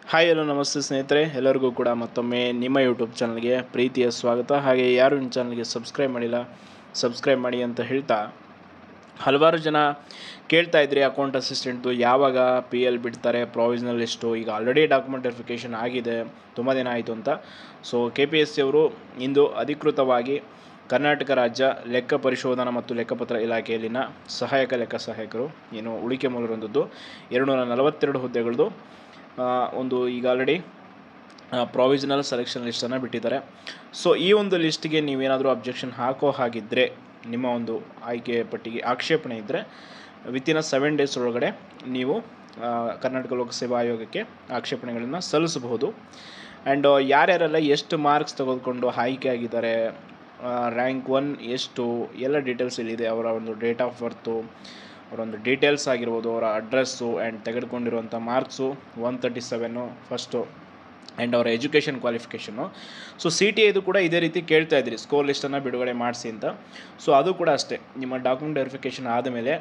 hi hello ನಮಸ್ತೆ ಸ್ನೇಹಿತರೆ ಎಲ್ಲರಿಗೂ ಕೂಡ ಮತ್ತೊಮ್ಮೆ ನಿಮ್ಮ ಯೂಟ್ಯೂಬ್ ಚಾನಲ್ಗೆ ಪ್ರೀತಿಯ ಸ್ವಾಗತ ಹಾಗೆ ಯಾರು ನಿಮ್ಮ ಚಾನಲ್ಗೆ ಸಬ್ಸ್ಕ್ರೈಬ್ ಮಾಡಿಲ್ಲ ಸಬ್ಸ್ಕ್ರೈಬ್ ಮಾಡಿ ಅಂತ ಹೇಳ್ತಾ ಹಲವಾರು ಜನ ಕೇಳ್ತಾ ಇದ್ರಿ ಅಕೌಂಟ್ ಅಸಿಸ್ಟೆಂಟ್ದು ಯಾವಾಗ ಪಿ ಎಲ್ ಬಿಡ್ತಾರೆ ಪ್ರಾವಿಷನಲ್ ಲಿಸ್ಟು ಈಗ ಆಲ್ರೆಡಿ ಡಾಕ್ಯುಮೆಂಟ್ ವೆರಿಫಿಕೇಷನ್ ಆಗಿದೆ ತುಂಬ ದಿನ ಆಯಿತು ಅಂತ so K P S C ಅವರು ಇಂದು ಅಧಿಕೃತವಾಗಿ ಕರ್ನಾಟಕ ರಾಜ್ಯ ಲೆಕ್ಕ ಪರಿಶೋಧನಾ ಮತ್ತು ಲೆಕ್ಕಪತ್ರ ಇಲಾಖೆಯಲ್ಲಿನ ಸಹಾಯಕ ಲೆಕ್ಕ ಸಹಾಯಕರು ಏನು ಉಳಿಕೆ ಮೂಲರೊಂದದ್ದು ಎರಡು ನೂರ ನಲವತ್ತೆರಡು ಹುದ್ದೆಗಳದ್ದು ಆ, ಒಂದು ಈಗ ಆಲ್ರೆಡಿ ಪ್ರಾವಿಷನಲ್ ಸೆಲೆಕ್ಷನ್ ಲಿಸ್ಟನ್ನು ಬಿಟ್ಟಿದ್ದಾರೆ ಸೊ ಈ ಒಂದು ಲಿಸ್ಟ್ಗೆ ನೀವೇನಾದರೂ ಅಬ್ಜೆಕ್ಷನ್ ಹಾಕೋ ಹಾಗಿದ್ದರೆ ನಿಮ್ಮ ಒಂದು ಆಯ್ಕೆ ಪಟ್ಟಿಗೆ ಆಕ್ಷೇಪಣೆ ಇದ್ದರೆ ವಿತಿನ್ ಸೆವೆನ್ ಡೇಸ್ ಒಳಗಡೆ ನೀವು ಆ, ಕರ್ನಾಟಕ ಲೋಕಸೇವಾ ಆಯೋಗಕ್ಕೆ ಆಕ್ಷೇಪಣೆಗಳನ್ನು ಸಲ್ಲಿಸಬಹುದು ಆ್ಯಂಡ್ ಯಾರ್ಯಾರೆಲ್ಲ ಎಷ್ಟು ಮಾರ್ಕ್ಸ್ ತೆಗೆದುಕೊಂಡು ಆಯ್ಕೆ ಆಗಿದ್ದಾರೆ ರ್ಯಾಂಕ್ ಒನ್ ಎಷ್ಟು ಎಲ್ಲ ಡೀಟೇಲ್ಸ್ ಇಲ್ಲಿದೆ ಅವರ ಒಂದು ಡೇಟ್ ಆಫ್ ಬರ್ತು ಅವರೊಂದು ಡೀಟೇಲ್ಸ್ ಆಗಿರ್ಬೋದು ಅವರ ಅಡ್ರೆಸ್ಸು ಆ್ಯಂಡ್ ತೆಗೆದುಕೊಂಡಿರುವಂಥ marks one thirty seven first and ಅವರ education qualification so C T ಐದು ಕೂಡ ಇದೇ ರೀತಿ ಕೇಳ್ತಾ ಇದ್ರಿ ಸ್ಕೋರ್ ಲಿಸ್ಟನ್ನು ಬಿಡುಗಡೆ ಮಾಡಿಸಿ ಅಂತ ಸೊ ಅದು ಕೂಡ ಅಷ್ಟೇ ನಿಮ್ಮ ಡಾಕ್ಯುಮೆಂಟ್ ವೆರಿಫಿಕೇಷನ್ ಆದಮೇಲೆ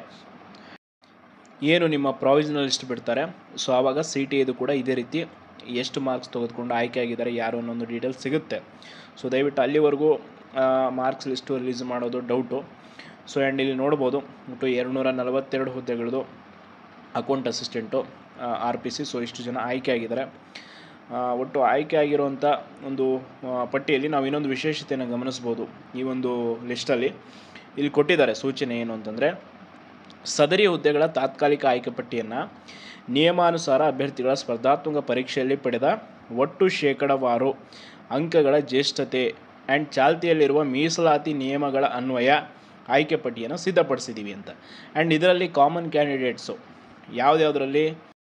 ಏನು ನಿಮ್ಮ ಪ್ರಾವಿಷನಲ್ ಲಿಸ್ಟ್ ಬಿಡ್ತಾರೆ ಸೊ ಆವಾಗ ಸಿ ಟಿ ಇದು ಕೂಡ ಇದೇ ರೀತಿ ಎಷ್ಟು ಮಾರ್ಕ್ಸ್ ತೆಗೆದುಕೊಂಡು ಆಯ್ಕೆ ಆಗಿದ್ದಾರೆ ಯಾರು ಅನ್ನೊಂದು ಡೀಟೇಲ್ಸ್ ಸಿಗುತ್ತೆ ಸೊ ದಯವಿಟ್ಟು ಅಲ್ಲಿವರೆಗೂ ಮಾರ್ಕ್ಸ್ ಲಿಸ್ಟು ರಿಲೀಸ್ ಮಾಡೋದು ಡೌಟು ಸೊ ಆ್ಯಂಡ್ ಇಲ್ಲಿ ನೋಡ್ಬೋದು ಒಟ್ಟು ಎರಡು ನೂರ ನಲವತ್ತೆರಡು ಹುದ್ದೆಗಳದು account assistant R P C so ಇಷ್ಟು ಜನ ಆಯ್ಕೆ ಆಗಿದ್ದಾರೆ ಆ, ಒಟ್ಟು ಆಯ್ಕೆ ಆಗಿರುವಂಥ ಒಂದು ಆ, ಪಟ್ಟಿಯಲ್ಲಿ ನಾವು ಇನ್ನೊಂದು ವಿಶೇಷತೆಯನ್ನು ಗಮನಿಸ್ಬೋದು ಈ ಒಂದು ಲಿಸ್ಟಲ್ಲಿ ಇಲ್ಲಿ ಕೊಟ್ಟಿದ್ದಾರೆ ಸೂಚನೆ ಏನು ಅಂತಂದರೆ ಸದರಿ ಹುದ್ದೆಗಳ ತಾತ್ಕಾಲಿಕ ಆಯ್ಕೆ ಪಟ್ಟಿಯನ್ನು ನಿಯಮಾನುಸಾರ ಅಭ್ಯರ್ಥಿಗಳ ಸ್ಪರ್ಧಾತ್ಮಕ ಪರೀಕ್ಷೆಯಲ್ಲಿ ಪಡೆದ ಒಟ್ಟು ಶೇಕಡವಾರು ಅಂಕಗಳ ಜ್ಯೇಷ್ಠತೆ ಆ್ಯಂಡ್ ಚಾಲ್ತಿಯಲ್ಲಿರುವ ಮೀಸಲಾತಿ ನಿಯಮಗಳ ಅನ್ವಯ ಆಯ್ಕೆ ಪಟ್ಟಿಯನ್ನು ಸಿದ್ಧಪಡಿಸಿದ್ದೀವಿ ಅಂತ ಆ್ಯಂಡ್ ಇದರಲ್ಲಿ ಕಾಮನ್ ಕ್ಯಾಂಡಿಡೇಟ್ಸು ಯಾವುದ್ಯಾವುದರಲ್ಲಿ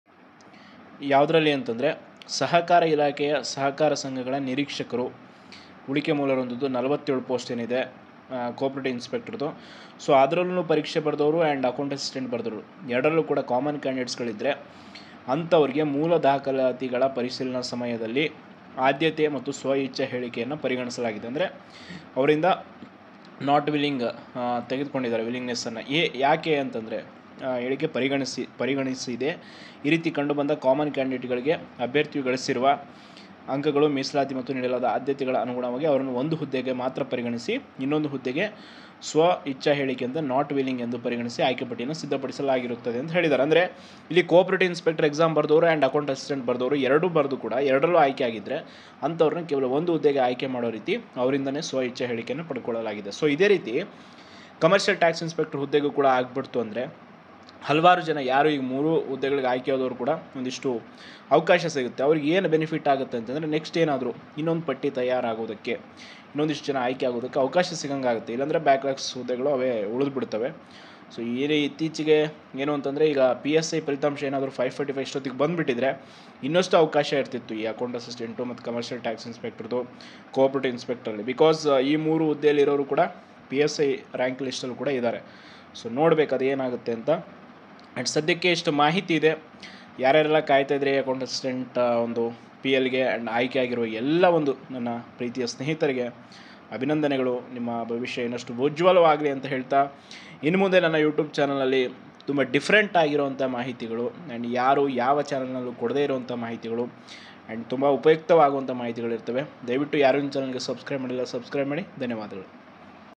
ಯಾವುದರಲ್ಲಿ ಅಂತಂದರೆ ಸಹಕಾರ ಇಲಾಖೆಯ ಸಹಕಾರ ಸಂಘಗಳ ನಿರೀಕ್ಷಕರು ಉಳಿಕೆ ಮೂಲರೊಂದದ್ದು ನಲವತ್ತೇಳು ಪೋಸ್ಟ್ ಏನಿದೆ ಕೋಆಪ್ರೇಟಿವ್ ಇನ್ಸ್ಪೆಕ್ಟರ್ದು ಸೊ ಅದರಲ್ಲೂ ಪರೀಕ್ಷೆ ಬರೆದವರು ಆ್ಯಂಡ್ ಅಕೌಂಟ್ ಅಸಿಸ್ಟೆಂಟ್ ಬರೆದವರು ಎರಡರಲ್ಲೂ ಕೂಡ ಕಾಮನ್ ಕ್ಯಾಂಡಿಡೇಟ್ಸ್ಗಳಿದ್ದರೆ ಅಂಥವ್ರಿಗೆ ಮೂಲ ದಾಖಲಾತಿಗಳ ಪರಿಶೀಲನಾ ಸಮಯದಲ್ಲಿ ಆದ್ಯತೆ ಮತ್ತು ಸ್ವ ಇಚ್ಛೆ ಹೇಳಿಕೆಯನ್ನು ಪರಿಗಣಿಸಲಾಗಿದೆ ಅಂದರೆ ಅವರಿಂದ ನಾಟ್ ವಿಲ್ಲಿಂಗ್ ತೆಗೆದುಕೊಂಡಿದ್ದಾರೆ ವಿಲ್ಲಿಂಗ್ನೆಸ್ಸನ್ನು ಏ ಯಾಕೆ ಅಂತಂದರೆ ಹೇಳಿಕೆ ಪರಿಗಣಿಸಿ ಪರಿಗಣಿಸಿದೆ ಈ ರೀತಿ ಕಂಡುಬಂದ ಕಾಮನ್ ಕ್ಯಾಂಡಿಡೇಟ್ಗಳಿಗೆ ಅಭ್ಯರ್ಥಿಯು ಗಳಿಸಿರುವ ಅಂಕಗಳು ಮೀಸಲಾತಿ ಮತ್ತು ನೀಡಲಾದ ಆದ್ಯತೆಗಳ ಅನುಗುಣವಾಗಿ ಅವರನ್ನು ಒಂದು ಹುದ್ದೆಗೆ ಮಾತ್ರ ಪರಿಗಣಿಸಿ ಇನ್ನೊಂದು ಹುದ್ದೆಗೆ ಸ್ವ ಇಚ್ಛಾ ಹೇಳಿಕೆ ಅಂತ ನಾಟ್ ವಿಲ್ಲಿಂಗ್ ಎಂದು ಪರಿಗಣಿಸಿ ಆಯ್ಕೆ ಪಟ್ಟಿಯನ್ನು ಸಿದ್ಧಪಡಿಸಲಾಗಿರುತ್ತದೆ ಅಂತ ಹೇಳಿದ್ದಾರೆ ಅಂದರೆ ಇಲ್ಲಿ ಕೋಆಪರೇಟಿವ್ ಇನ್ಸ್ಪೆಕ್ಟರ್ ಎಕ್ಸಾಮ್ ಬರೆದವರು ಆ್ಯಂಡ್ ಅಕೌಂಟ್ ಅಸಿಸ್ಟೆಂಟ್ ಬರೆದವರು ಎರಡೂ ಬರೆದು ಕೂಡ ಎರಡರಲ್ಲೂ ಆಯ್ಕೆ ಆಗಿದ್ದರೆ ಅಂಥವ್ರನ್ನ ಕೇವಲ ಒಂದು ಹುದ್ದೆಗೆ ಆಯ್ಕೆ ಮಾಡೋ ರೀತಿ ಅವರಿಂದನೇ ಸ್ವ ಇಚ್ಛಾ ಹೇಳಿಕೆಯನ್ನು ಪಡ್ಕೊಳ್ಳಲಾಗಿದೆ ಸೊ ಇದೇ ರೀತಿ ಕಮರ್ಷಿಯಲ್ ಟ್ಯಾಕ್ಸ್ ಇನ್ಸ್ಪೆಕ್ಟರ್ ಹುದ್ದೆಗೂ ಕೂಡ ಆಗ್ಬಿಡ್ತು ಅಂದರೆ ಹಲವಾರು ಜನ ಯಾರು ಈಗ ಮೂರು ಹುದ್ದೆಗಳಿಗೆ ಆಯ್ಕೆ ಆದವರು ಕೂಡ ಒಂದಿಷ್ಟು ಅವಕಾಶ ಸಿಗುತ್ತೆ ಅವ್ರಿಗೆ ಏನು ಬೆನಿಫಿಟ್ ಆಗುತ್ತೆ ಅಂತಂದರೆ ನೆಕ್ಸ್ಟ್ ಏನಾದರೂ ಇನ್ನೊಂದು ಪಟ್ಟಿ ತಯಾರಾಗೋದಕ್ಕೆ ಇನ್ನೊಂದಿಷ್ಟು ಜನ ಆಯ್ಕೆ ಆಗೋದಕ್ಕೆ ಅವಕಾಶ ಸಿಗಂಗಾಗುತ್ತೆ ಇಲ್ಲಾಂದರೆ ಬ್ಯಾಕ್ಲಾಗ್ಸ್ ಹುದ್ದೆಗಳು ಅವೇ ಉಳಿದು ಬಿಡ್ತವೆ ಸೊ ಈ ರೀ- ಇತ್ತೀಚೆಗೆ ಏನು ಅಂತಂದರೆ ಈಗ ಪಿ ಎಸ್ ಐ ಫಲಿತಾಂಶ ಏನಾದರೂ ಫೈವ್ ಫಾರ್ಟಿ ಫೈವ್ ಇಷ್ಟೊತ್ತಿಗೆ ಬಂದುಬಿಟ್ಟಿದ್ರೆ ಇನ್ನಷ್ಟು ಅವಕಾಶ ಇರ್ತಿತ್ತು ಈ ಅಕೌಂಟ್ ಅಸಿಸ್ಟೆಂಟು ಮತ್ತು ಕಮರ್ಷಿಯಲ್ ಟ್ಯಾಕ್ಸ್ ಇನ್ಸ್ಪೆಕ್ಟರ್ದು ಕೋಆಪರೇಟಿವ್ ಇನ್ಸ್ಪೆಕ್ಟರಲ್ಲಿ ಬಿಕಾಸ್ ಈ ಮೂರು ಹುದ್ದೆಯಲ್ಲಿರೋರು ಕೂಡ ಪಿ ಎಸ್ ಐ ರ್ಯಾಂಕ್ ಲಿಸ್ಟಲ್ಲಿ ಕೂಡ ಇದ್ದಾರೆ ಸೊ ನೋಡಬೇಕು ಅದು ಏನಾಗುತ್ತೆ ಅಂತ ಆ್ಯಂಡ್ ಸದ್ಯಕ್ಕೆ ಇಷ್ಟು ಮಾಹಿತಿ ಇದೆ ಯಾರ್ಯಾರೆಲ್ಲ ಕಾಯ್ತಾ ಇದ್ರೆ ಅಕೌಂಟ್ ಅಸಿಸ್ಟೆಂಟ್ ಒಂದು ಪಿ ಎಲ್ಗೆ ಆ್ಯಂಡ್ ಆಯ್ಕೆ ಆಗಿರುವ ಎಲ್ಲ ಒಂದು ನನ್ನ ಪ್ರೀತಿಯ ಸ್ನೇಹಿತರಿಗೆ ಅಭಿನಂದನೆಗಳು ನಿಮ್ಮ ಭವಿಷ್ಯ ಇನ್ನಷ್ಟು ಉಜ್ವಲವಾಗಲಿ ಅಂತ ಹೇಳ್ತಾ ಇನ್ನು ಮುಂದೆ ನನ್ನ ಯೂಟ್ಯೂಬ್ ಚಾನಲಲ್ಲಿ ತುಂಬ ಡಿಫ್ರೆಂಟ್ ಆಗಿರುವಂಥ ಮಾಹಿತಿಗಳು ಆ್ಯಂಡ್ ಯಾರು ಯಾವ ಚಾನಲ್ನಲ್ಲೂ ಕೊಡದೇ ಇರುವಂಥ ಮಾಹಿತಿಗಳು ಆ್ಯಂಡ್ ತುಂಬ ಉಪಯುಕ್ತವಾಗುವಂಥ ಮಾಹಿತಿಗಳಿರ್ತವೆ ದಯವಿಟ್ಟು ಯಾರು ಚಾನಲ್ಗೆ ಸಬ್ಸ್ಕ್ರೈಬ್ ಮಾಡಿಲ್ಲ ಸಬ್ಸ್ಕ್ರೈಬ್ ಮಾಡಿ ಧನ್ಯವಾದಗಳು